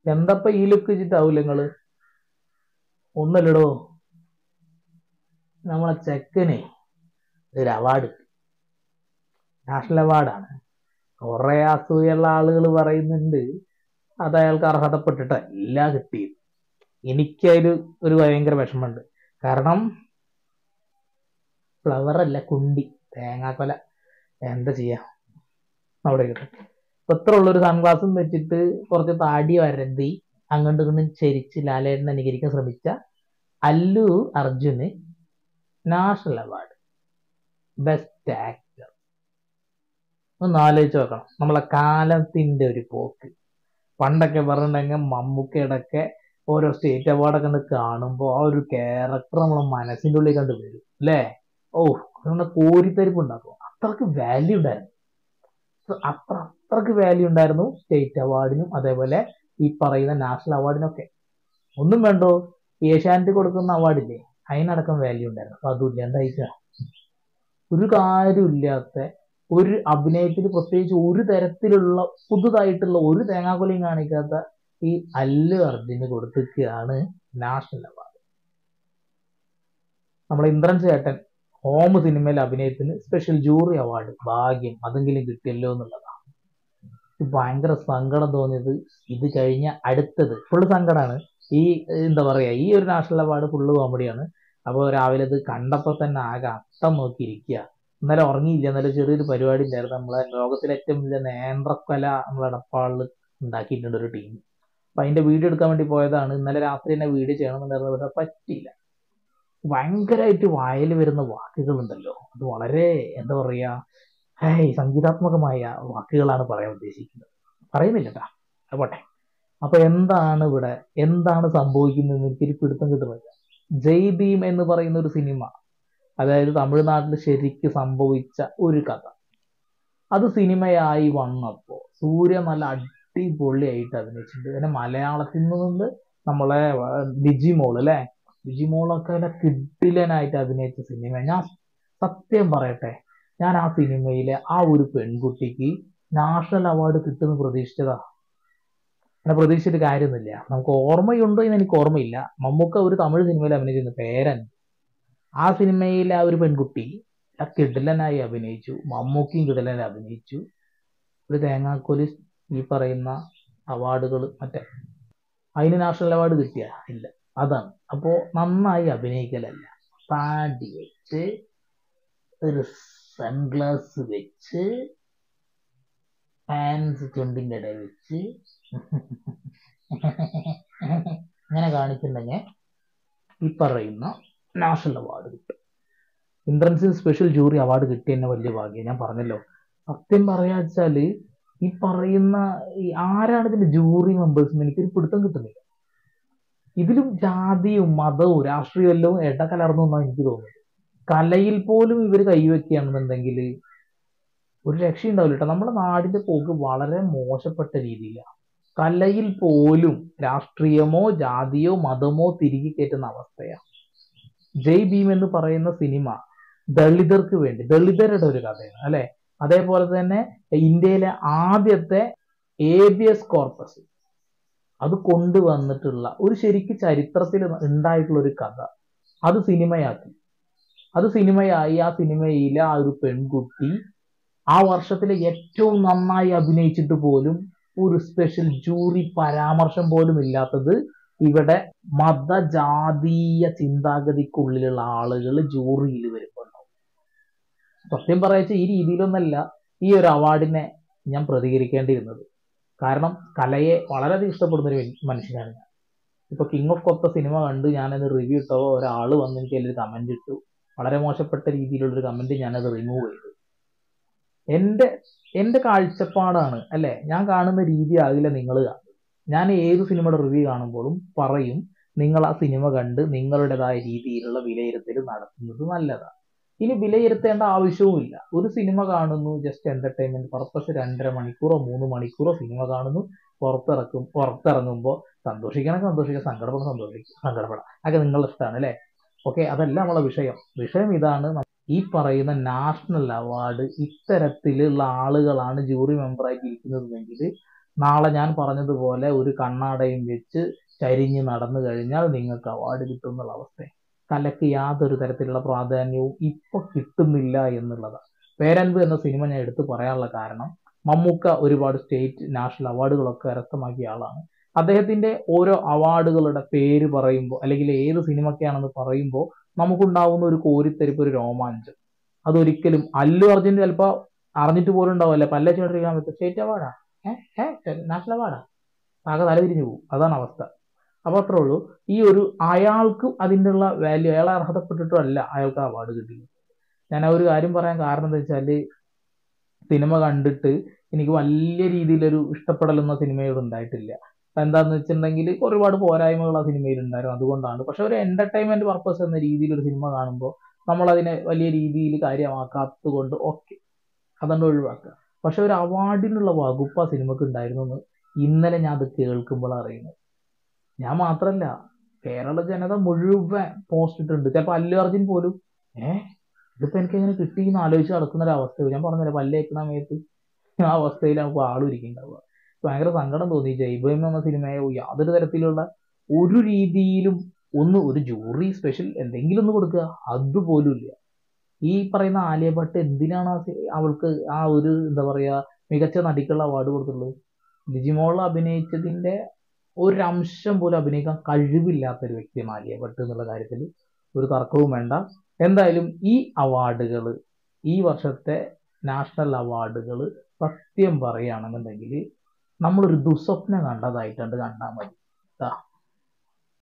എന്തപ്പ ഈ ലുക്ക് വെച്ചിട്ടാവൂല നിങ്ങള് ഒന്നല്ലടോ നമ്മളെ ചെക്കനെ ഒരു അവാർഡ് നാഷണൽ അവാർഡാണ് കുറെ അസൂയുള്ള ആളുകൾ പറയുന്നുണ്ട് അത് അയാൾക്ക് അർഹതപ്പെട്ടിട്ടല്ല കിട്ടിയത് എനിക്കതിൽ ഒരു ഭയങ്കര വിഷമമുണ്ട് കാരണം ഫ്ലവർ അല്ല കുണ്ടി തേങ്ങാക്കൊല എന്താ ചെയ്യാ അവിടെ കിട്ടും ഇപ്പൊ ഇത്ര ഉള്ളൊരു സൺഗ്ലാസും വെച്ചിട്ട് കുറച്ച് താടി വരന്തി അങ്ങോട്ട് ഇങ്ങോട്ടും ചെരിച്ച് ലാലേട്ടൻ അനുകരിക്കാൻ ശ്രമിച്ച അല്ലു അർജുന് നാഷണൽ അവാർഡ് ബെസ്റ്റ് ആക്ടർ ഒന്ന് ആലോചിച്ച് നോക്കണം നമ്മളെ കാലത്തിന്റെ ഒരു പോക്ക് പണ്ടൊക്കെ പറഞ്ഞിട്ടുണ്ടെങ്കിൽ മമ്മൂക്കയുടെ ഓരോ സ്റ്റേറ്റ് അവാർഡൊക്കെ കണ്ട് കാണുമ്പോൾ ആ ഒരു ക്യാരക്ടർ നമ്മളെ മനസ്സിന്റെ ഉള്ളിൽ കണ്ട് വരും അല്ലേ ഓ നമ്മുടെ കോരിത്തരിപ്പ് ഉണ്ടാക്കും അത്രക്ക് വാല്യൂ ഉണ്ടായിരുന്നു അത്ര അത്രക്ക് വാല്യൂ ഉണ്ടായിരുന്നു സ്റ്റേറ്റ് അവാർഡിനും അതേപോലെ ഈ പറയുന്ന നാഷണൽ അവാർഡിനൊക്കെ ഒന്നും വേണ്ടോ ഏഷ്യാനെറ്റ് കൊടുക്കുന്ന അവാർഡില്ലേ അതിനടക്കം വാല്യൂ ഉണ്ടായിരുന്നു അപ്പൊ അതും ഇല്ലാണ്ടായിക്ക ഒരു കാര്യമില്ലാത്ത ഒരു അഭിനയത്തിൽ പ്രത്യേകിച്ച് ഒരു തരത്തിലുള്ള പുതുതായിട്ടുള്ള ഒരു തേങ്ങാക്കൊലയും കാണിക്കാത്ത ഈ അല്ലു അർജുന് കൊടുത്തിരിക്കുകയാണ് നാഷണൽ അവാർഡ് നമ്മളെ ഇന്ദ്രൻ ചേട്ടൻ ഹോം സിനിമയിലെ അഭിനയത്തിന് സ്പെഷ്യൽ ജൂറി അവാർഡ് ഭാഗ്യം അതെങ്കിലും കിട്ടിയല്ലോ എന്നുള്ളതാണ് എനിക്ക് ഭയങ്കര സങ്കടം തോന്നിയത് ഇത് കഴിഞ്ഞ അടുത്തത് ഫുള്ള് സങ്കടമാണ് ഈ എന്താ പറയാ ഈ ഒരു നാഷണൽ അവാർഡ് ഫുള്ള് കോമഡിയാണ് അപ്പോൾ രാവിലെ ഇത് കണ്ടപ്പോൾ തന്നെ ആകെ അട്ടം നോക്കിയിരിക്കുക ഇന്നലെ ഉറങ്ങിയില്ല ഇന്നലെ ചെറിയൊരു പരിപാടി ഉണ്ടായിരുന്നു നമ്മളെ ലോകത്തിലെ ഏറ്റവും വലിയ നേന്ത്രക്കൊല നമ്മളെ എടപ്പാളിൽ ഉണ്ടാക്കിയിട്ടുണ്ട് ഒരു ടീം അപ്പൊ അതിന്റെ വീഡിയോ എടുക്കാൻ വേണ്ടി പോയതാണ് ഇന്നലെ രാത്രി തന്നെ വീഡിയോ ചെയ്യണമെന്നുണ്ടായിരുന്നു പക്ഷെ പറ്റിയില്ല ഭയങ്കരമായിട്ട് വായിൽ വരുന്ന വാക്കുകളുണ്ടല്ലോ അത് വളരെ എന്താ പറയാ ഹേയ് സംഗീതാത്മകമായ വാക്കുകളാണ് പറയാൻ ഉദ്ദേശിക്കുന്നത് പറയുന്നില്ല കേട്ടാ അത് പോട്ടെ അപ്പൊ എന്താണ് ഇവിടെ എന്താണ് സംഭവിക്കുന്നത് എനിക്കൊരു പിടുത്തം കിട്ടുന്നില്ല ജയ് ഭീം എന്ന് പറയുന്ന ഒരു സിനിമ അതായത് തമിഴ്നാട്ടിൽ ശരിക്ക് സംഭവിച്ച ഒരു കഥ അത് സിനിമയായി വന്നപ്പോൾ സൂര്യ നല്ല അടിപൊളിയായിട്ട് അഭിനയിച്ചിട്ടുണ്ട് പിന്നെ മലയാളത്തിൽ നിന്ന് നമ്മളെ ഡിജിമോൾ അല്ലെ ഡിജിമോളൊക്കെ അതിനെ കിഡിലനായിട്ട് അഭിനയിച്ച സിനിമ ഞാൻ സത്യം പറയട്ടെ ഞാൻ ആ സിനിമയിലെ ആ ഒരു പെൺകുട്ടിക്ക് നാഷണൽ അവാർഡ് കിട്ടുമെന്ന് പ്രതീക്ഷിച്ചതാ അങ്ങനെ പ്രതീക്ഷിച്ചിട്ട് കാര്യമൊന്നുമില്ല നമുക്ക് ഓർമ്മയുണ്ടോ എന്ന് എനിക്ക് ഓർമ്മയില്ല മമ്മൂക്ക ഒരു തമിഴ് സിനിമയിൽ അഭിനയിച്ചിരുന്നു പേരൻ ആ സിനിമയിലെ ആ ഒരു പെൺകുട്ടി ആ കിടിലനായി അഭിനയിച്ചു മമ്മൂക്കയും കിടിലനായി അഭിനയിച്ചു ഒരു തേങ്ങാക്കൊലി ഈ പറയുന്ന അവാർഡുകൾ മറ്റേ അതിന് നാഷണൽ അവാർഡ് കിട്ടിയ ഇല്ല അതാണ് അപ്പോ നന്നായി അഭിനയിക്കലല്ല താടി വെച്ച് ഒരു സൺഗ്ലാസ് വെച്ച് ഫാൻസ് ചുണ്ടിൻ്റെ ഇടയിൽ വെച്ച് ഇങ്ങനെ കാണിച്ചിട്ടുണ്ടെങ്കിൽ ഈ പറയുന്ന നാഷണൽ അവാർഡ് കിട്ടും ഇന്ദ്രൻസിന് സ്പെഷ്യൽ ജൂറി അവാർഡ് കിട്ടിയ തന്നെ വലിയ ഭാഗ്യം ഞാൻ പറഞ്ഞല്ലോ സത്യം പറയാ വെച്ചാല് ഈ പറയുന്ന ഈ ആരാണ് ഇതിന്റെ ജൂറി മെമ്പേഴ്സ് എന്ന് എനിക്കൊരു പിടുത്തം കിട്ടുന്നില്ല ഇതിലും ജാതിയും മതവും രാഷ്ട്രീയവും എല്ലാം ഇടകലർന്നു എന്നാണ് എനിക്ക് തോന്നുന്നത് കലയിൽ പോലും ഇവർ കൈവയ്ക്കുകയാണെന്നുണ്ടെങ്കിൽ ഒരു രക്ഷയുണ്ടാവില്ല കേട്ടോ നമ്മുടെ നാടിന്റെ പോക്ക് വളരെ മോശപ്പെട്ട രീതിയിലാണ് കലയിൽ പോലും രാഷ്ട്രീയമോ ജാതിയോ മതമോ തിരികെ കയറ്റുന്ന അവസ്ഥയാണ് ജയ് ഭീം എന്ന് പറയുന്ന സിനിമ ദളിതർക്ക് വേണ്ടി ദളിതരുടെ ഒരു കഥയാണ് അല്ലെ അതേപോലെ തന്നെ ഇന്ത്യയിലെ ആദ്യത്തെ എ ബി എസ് കോർപ്പസ് അത് കൊണ്ടുവന്നിട്ടുള്ള ഒരു ശരിക്ക് ചരിത്രത്തിൽ ഉണ്ടായിട്ടുള്ള ഒരു കഥ അത് സിനിമയാക്കി അത് സിനിമയായി ആ സിനിമയിലെ ആ ഒരു പെൺകുട്ടി ആ വർഷത്തിലെ ഏറ്റവും നന്നായി അഭിനയിച്ചിട്ട് പോലും ഒരു സ്പെഷ്യൽ ജൂറി പരാമർശം പോലും ഇല്ലാത്തത് ഇവിടെ മതജാതീയ ചിന്താഗതിക്കുള്ളിലുള്ള ആളുകൾ ജൂറിയിൽ വരുമ്പോണ്ടാവും സത്യം പറയച്ച ഈ രീതിയിലൊന്നല്ല ഈ ഒരു അവാർഡിനെ ഞാൻ പ്രതികരിക്കേണ്ടിയിരുന്നത് കാരണം കലയെ വളരെയധികം ഇഷ്ടപ്പെടുന്ന ഒരു മനുഷ്യനാണ് ഞാൻ ഇപ്പൊ കിങ് ഓഫ് കൊത്ത സിനിമ കണ്ട് ഞാനത് റിവ്യൂ ഇട്ടോ ഒരാൾ വന്ന് എനിക്ക് അതിലൊരു കമന്റ് ഇട്ടു വളരെ മോശപ്പെട്ട രീതിയിലുള്ളൊരു കമന്റ് ഞാനത് റിമൂവ് ചെയ്തു എൻ്റെ എൻ്റെ കാഴ്ചപ്പാടാണ് അല്ലെ ഞാൻ കാണുന്ന രീതി ആകില്ല നിങ്ങൾ കാണുന്നത് ഞാൻ ഏത് സിനിമയുടെ റിവ്യൂ കാണുമ്പോഴും പറയും നിങ്ങൾ ആ സിനിമ കണ്ട് നിങ്ങളുടേതായ രീതിയിലുള്ള വിലയിരുത്തൽ നടത്തുന്നത് നല്ലതാണ് ഇനി വിലയിരുത്തേണ്ട ആവശ്യവുമില്ല ഒരു സിനിമ കാണുന്നു ജസ്റ്റ് എന്റർടൈൻമെന്റ് പർപ്പസ് രണ്ടര മണിക്കൂറോ മൂന്ന് മണിക്കൂറോ സിനിമ കാണുന്നു പുറത്തിറക്കും പുറത്തിറങ്ങുമ്പോൾ സന്തോഷിക്കണമെങ്കിൽ സന്തോഷിക്കാം സങ്കടപ്പെടാൻ സന്തോഷിക്കും സങ്കടപ്പെടാം അതൊക്കെ നിങ്ങളുടെ ഇഷ്ടമാണ് അല്ലേ ഓക്കെ അതല്ല നമ്മളെ വിഷയം വിഷയം ഇതാണ് ഈ പറയുന്ന നാഷണൽ അവാർഡ് ഇത്തരത്തിലുള്ള ആളുകളാണ് ജൂറി മെമ്പറായിട്ട് ഇരിക്കുന്നതെങ്കിൽ നാളെ ഞാൻ പറഞ്ഞതുപോലെ ഒരു കണ്ണാടയും വെച്ച് ചരിഞ്ഞ് നടന്നു കഴിഞ്ഞാൽ നിങ്ങൾക്ക് അവാർഡ് കിട്ടും എന്നുള്ള അവസ്ഥ കലക്ക് യാതൊരു തരത്തിലുള്ള പ്രാധാന്യവും ഇപ്പൊ കിട്ടുന്നില്ല എന്നുള്ളതാണ് പേരൻപ് എന്ന സിനിമ ഞാൻ എടുത്തു പറയാനുള്ള കാരണം മമ്മൂക്ക ഒരുപാട് സ്റ്റേറ്റ് നാഷണൽ അവാർഡുകളൊക്കെ കരസ്ഥമാക്കിയ ആളാണ് അദ്ദേഹത്തിന്റെ ഓരോ അവാർഡുകളുടെ പേര് പറയുമ്പോൾ അല്ലെങ്കിൽ ഏത് സിനിമയ്ക്കാണെന്ന് പറയുമ്പോൾ നമുക്കുണ്ടാവുന്ന ഒരു കോരിത്തെരിപ്പ് ഒരു രോമാഞ്ചം അതൊരിക്കലും അല്ലു അർജുൻ ചിലപ്പോൾ അറിഞ്ഞിട്ട് പോലും ഉണ്ടാവില്ല പല്ല ചേട്ടിരിക്കാൻ പറ്റും സ്റ്റേറ്റ് അവാർഡാ ഏഹ് നാഷണൽ അവാർഡാ ആകെ തലതിരിഞ്ഞു പോകും അതാണ് അവസ്ഥ അപ്പോൾ അത്രേ ഉള്ളൂ ഈ ഒരു അയാൾക്കും അതിൻ്റെ ഉള്ള വാല്യൂ അയാളെ അർഹതപ്പെട്ടിട്ടും അല്ല അയാൾക്ക് അവാർഡ് കിട്ടിയത് ഞാൻ ആ ഒരു കാര്യം പറയാൻ കാരണം എന്താ വെച്ചാൽ സിനിമ കണ്ടിട്ട് എനിക്ക് വലിയ രീതിയിലൊരു ഇഷ്ടപ്പെടലൊന്നും സിനിമയോട് ഉണ്ടായിട്ടില്ല അപ്പൊ എന്താന്ന് വെച്ചിട്ടുണ്ടെങ്കിൽ ഒരുപാട് പോരായ്മകൾ ആ സിനിമയിൽ ഉണ്ടായിരുന്നു അതുകൊണ്ടാണ് പക്ഷെ ഒരു എന്റർടൈൻമെന്റ് പർപ്പസ് എന്ന രീതിയിൽ ഒരു സിനിമ കാണുമ്പോൾ നമ്മൾ അതിനെ വലിയ രീതിയിൽ കാര്യമാക്കാത്തത് കൊണ്ട് ഓക്കെ അതുകൊണ്ട് ഒഴിവാക്കുക പക്ഷെ ഒരു അവാർഡിനുള്ള വകുപ്പ് ആ സിനിമക്ക് ഉണ്ടായിരുന്നു എന്ന് ഇന്നലെ ഞാൻ അത് കേൾക്കുമ്പോൾ അറിയുന്നത് ഞാൻ മാത്രല്ല കേരള ജനത മുഴുവൻ പോസ്റ്റ് ഇട്ടുണ്ട് ചിലപ്പോൾ അല്ലു അർജുൻ പോലും ഏഹ് ഇതിപ്പോ എനിക്ക് എങ്ങനെ കിട്ടി എന്ന് ആലോചിച്ച് നടക്കുന്ന ഒരു അവസ്ഥ ഞാൻ പറഞ്ഞില്ല പല്ലേക്കുന്ന സമയത്ത് ആ അവസ്ഥയിൽ നമുക്ക് ആളും ഇരിക്കുന്നുണ്ടാവുക ഭയങ്കര സങ്കടം തോന്നി ജൈബം എന്ന സിനിമയെ യാതൊരു തരത്തിലുള്ള ഒരു രീതിയിലും ഒന്ന് ഒരു ജൂറി സ്പെഷ്യൽ എന്തെങ്കിലും ഒന്ന് കൊടുക്കുക അതുപോലും ഇല്ല ഈ പറയുന്ന ആലിയ ഭട്ട് എന്തിനാണ് ആ സി- അവൾക്ക് ആ ഒരു എന്താ പറയാ മികച്ച നടിക്കുള്ള അവാർഡ് കൊടുത്തുള്ളത് ലിജിമോൾ അഭിനയിച്ചതിന്റെ ഒരു അംശം പോലും അഭിനയിക്കാൻ കഴിവില്ലാത്ത ഒരു വ്യക്തിയാണ് ആലിയ ഭട്ട് എന്നുള്ള കാര്യത്തിൽ ഒരു തർക്കവും വേണ്ട എന്തായാലും ഈ അവാർഡുകൾ ഈ വർഷത്തെ നാഷണൽ അവാർഡുകൾ സത്യം പറയുകയാണെന്നുണ്ടെങ്കിൽ നമ്മളൊരു ദുസ്വപ്നം കണ്ടതായിട്ടുണ്ട് കണ്ടാൽ മതി ദാ